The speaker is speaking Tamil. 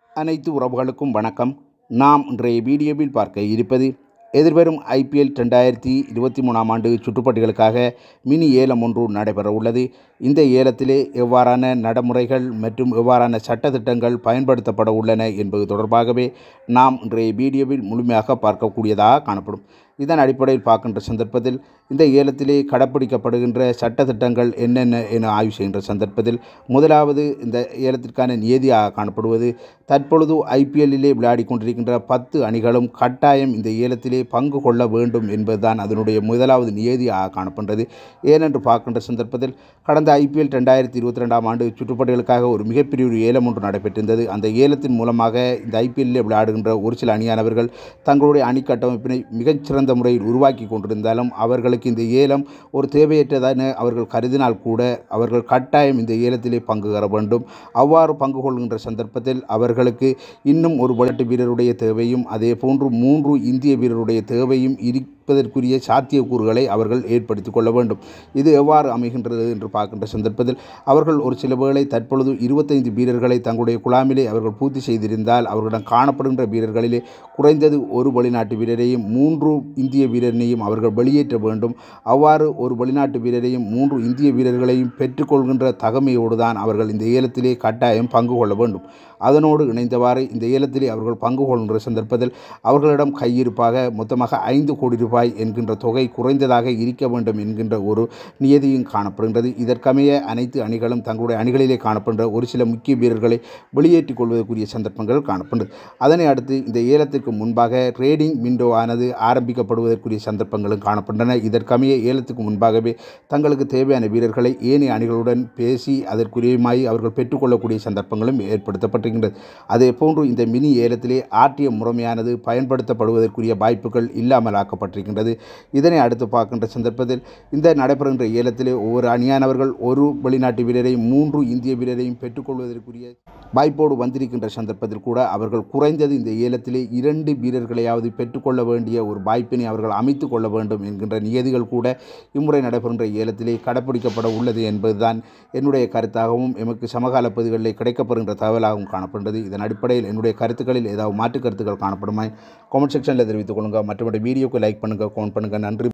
அனைத்து உறவுகளுக்கும் வணக்கம் நாம் இன்றைய வீடியோவில் பார்க்க இருப்பது எதிர்வரும் ஐபிஎல் ரெண்டாயிரத்தி இருபத்தி மூணாம் ஆண்டு சுற்றுப்பட்டிகளுக்காக மினி ஏலம் ஒன்று நடைபெற உள்ளது இந்த ஏலத்திலே எவ்வாறான நடைமுறைகள் மற்றும் எவ்வாறான சட்டத்திட்டங்கள் பயன்படுத்தப்பட உள்ளன என்பது தொடர்பாகவே நாம் இன்றைய வீடியோவில் முழுமையாக பார்க்கக்கூடியதாக காணப்படும் இதன் அடிப்படையில் பார்க்கின்ற சந்தர்ப்பத்தில் இந்த ஏலத்திலே கடைப்பிடிக்கப்படுகின்ற சட்டத்திட்டங்கள் என்னென்ன என ஆய்வு செய்கின்ற சந்தர்ப்பத்தில் முதலாவது இந்த ஏலத்திற்கான நியதியாக காணப்படுவது தற்பொழுது ஐபிஎல்லிலே விளையாடி கொண்டிருக்கின்ற பத்து அணிகளும் கட்டாயம் இந்த ஏலத்திலே பங்கு கொள்ள வேண்டும் என்பதுதான் அதனுடைய முதலாவது நியதியாக காணப்படுகிறது ஏனென்று பார்க்கின்ற சந்தர்ப்பத்தில் கடந்த ஐபிஎல் ரெண்டாயிரத்தி இருபத்தி ரெண்டாம் ஆண்டு சுற்றுப்பட்டிகளுக்காக ஒரு மிகப்பெரிய ஒரு ஏலம் ஒன்று நடைபெற்றிருந்தது அந்த ஏலத்தின் மூலமாக இந்த ஐபிஎல்லில் விளையாடுகின்ற ஒரு சில அணியானவர்கள் தங்களுடைய அணி கட்டமைப்பினை மிகச்சிறந்த முறையில் உருவாக்கி கொண்டிருந்தாலும் அவர்களுக்கு இந்த ஏலம் ஒரு தேவையற்றதான அவர்கள் கருதினால் கூட அவர்கள் கட்டாயம் இந்த ஏலத்திலே பங்கு பெற வேண்டும் அவ்வாறு பங்கு கொள்கின்ற சந்தர்ப்பத்தில் அவர்களுக்கு இன்னும் ஒரு விளையாட்டு வீரருடைய தேவையும் அதே போன்று மூன்று இந்திய வீரருடைய தேவையும் இருப்பதற்குரிய சாத்தியக்கூறுகளை அவர்கள் ஏற்படுத்திக் கொள்ள வேண்டும் இது எவ்வாறு அமைகின்றது என்று பார்க்கின்ற சந்தர்ப்பத்தில் அவர்கள் ஒரு சில வேளை தற்பொழுது இருபத்தைந்து வீரர்களை தங்களுடைய குழாமிலே அவர்கள் பூர்த்தி செய்திருந்தால் அவர்களிடம் காணப்படுகின்ற வீரர்களிலே குறைந்தது ஒரு வெளிநாட்டு வீரரையும் மூன்று இந்திய வீரரையும் அவர்கள் வெளியேற்ற வேண்டும் அவ்வாறு ஒரு வெளிநாட்டு வீரரையும் மூன்று இந்திய வீரர்களையும் பெற்றுக்கொள்கின்ற தகமையோடு தான் அவர்கள் இந்த ஏலத்திலே கட்டாயம் பங்கு கொள்ள வேண்டும் அதனோடு இணைந்தவாறு இந்த ஏலத்திலே அவர்கள் பங்கு கொள்கின்ற சந்தர்ப்பத்தில் அவர்களிடம் கையிருப்பாக மொத்தமாக ஐந்து கோடி ரூபாய் என்கின்ற தொகை குறைந்ததாக இருக்க வேண்டும் என்கின்ற ஒரு நியதியும் காணப்படுகின்றது இதற்கமைய அனைத்து அணிகளும் தங்களுடைய அணிகளிலே காணப்படுகின்ற ஒரு சில முக்கிய வீரர்களை வெளியேற்றிக் கொள்வதற்குரிய சந்தர்ப்பங்கள் காணப்படுகிறது அதனை அடுத்து இந்த ஏலத்திற்கு முன்பாக ட்ரேடிங் விண்டோ ஆனது ஆரம்பிக்கப்படுவதற்குரிய சந்தர்ப்பங்களும் காணப்படுகின்றன இதற்கமைய ஏலத்துக்கு முன்பாகவே தங்களுக்கு தேவையான வீரர்களை ஏனைய அணிகளுடன் பேசி அதற்குரியமாய் அவர்கள் பெற்றுக்கொள்ளக்கூடிய சந்தர்ப்பங்களும் ஏற்படுத்தப்பட்டிருக்கின்றது அதே போன்று இந்த மினி ஏலத்திலே ஆர்டிஎம் முறைமையானது பயன்படுத்தப்படுவதற்குரிய வாய்ப்புகள் இல்லாமல் ஆக்கப்பட்டிருக்கின்றது இதனை அடுத்து பார்க்கின்ற சந்தர்ப்பத்தில் இந்த நடைபெறுகின்ற ஏலத்திலே ஒவ்வொரு அணியானவர்கள் ஒரு வெளிநாட்டு வீரரையும் மூன்று இந்திய வீரரையும் பெற்றுக்கொள்வதற்குரிய வாய்ப்போடு வந்திருக்கின்ற சந்தர்ப்பத்தில் கூட அவர்கள் குறைந்தது இந்த ஏலத்திலே இரண்டு வீரர்களையாவது பெற்றுக்கொள்ள வேண்டிய ஒரு வாய்ப்பினை அவர்கள் அமைத்து கொள்ள வேண்டும் என்கின்ற நியதிகள் கூட இம்முறை நடைபெறுகின்ற ஏலத்திலே கடைப்பிடிக்கப்பட உள்ளது என்பதுதான் என்னுடைய கருத்தாகவும் எமக்கு சமகால பதிவுகளில் கிடைக்கப்படுகின்ற தகவலாகவும் காணப்படுகிறது இதன் அடிப்படையில் என்னுடைய கருத்துக்களில் ஏதாவது மாற்று கருத்துக்கள் காணப்படுமாய் கமெண்ட் செக்ஷனில் தெரிவித்துக் கொள்ளுங்கள் மற்றபடி வீடியோக்கு லைக் பண்ணுங்கள் கமெண்ட் பண்ணுங்கள் நன்றி